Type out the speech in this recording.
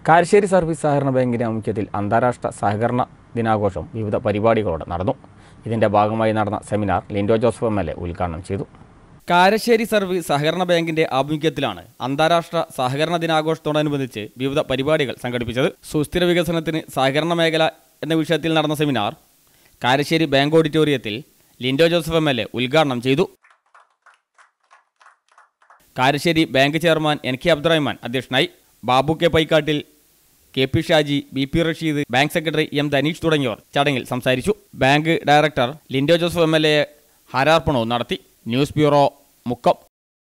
Karassery service സഹകരണ ബാങ്കിന്റെ ആഭിമുഖ്യത്തിൽ അന്താരാഷ്ട്ര സഹകരണ ദിനാഘോഷം വിവിധ പരിപാടികളോടെ നടന്നു ഇതിന്റെ ഭാഗമായി നടന്ന seminar Lindo Joseph M L A ഉദ്ഘാടനം ചെയ്തു കാരശ്ശേരി സർവീസ് സഹകരണ ബാങ്കിന്റെ ആഭിമുഖ്യത്തിലാണ് അന്താരാഷ്ട്ര സഹകരണ ദിനാഘോഷത്തോടനുബന്ധിച്ച് വിവിധ പരിപാടികൾ സംഘടിപ്പിച്ചത് സുസ്ഥിര വികസനത്തിന് സഹകരണ മേഖല എന്ന വിഷയത്തിൽ നടന്ന സെമിനാർ കാരശ്ശേരി ബാങ്ക് ഓഡിറ്റോറിയത്തിൽ Lindo Joseph M L A ഉദ്ഘാടനം ചെയ്തു Karassery bank chairman N K Abdurahman അധ്യക്ഷനായി Babu K Paikkattil K P Shaji B P Rasheed bank secretary M Dhaneesh തുടങ്ങിയവർ ചടങ്ങിൽ സംസാരിച്ചു bank director Lindo Joseph M L A ഹാരാർപ്പണവും നടത്തി ന്യൂസ് ബ്യൂറോ മുക്കം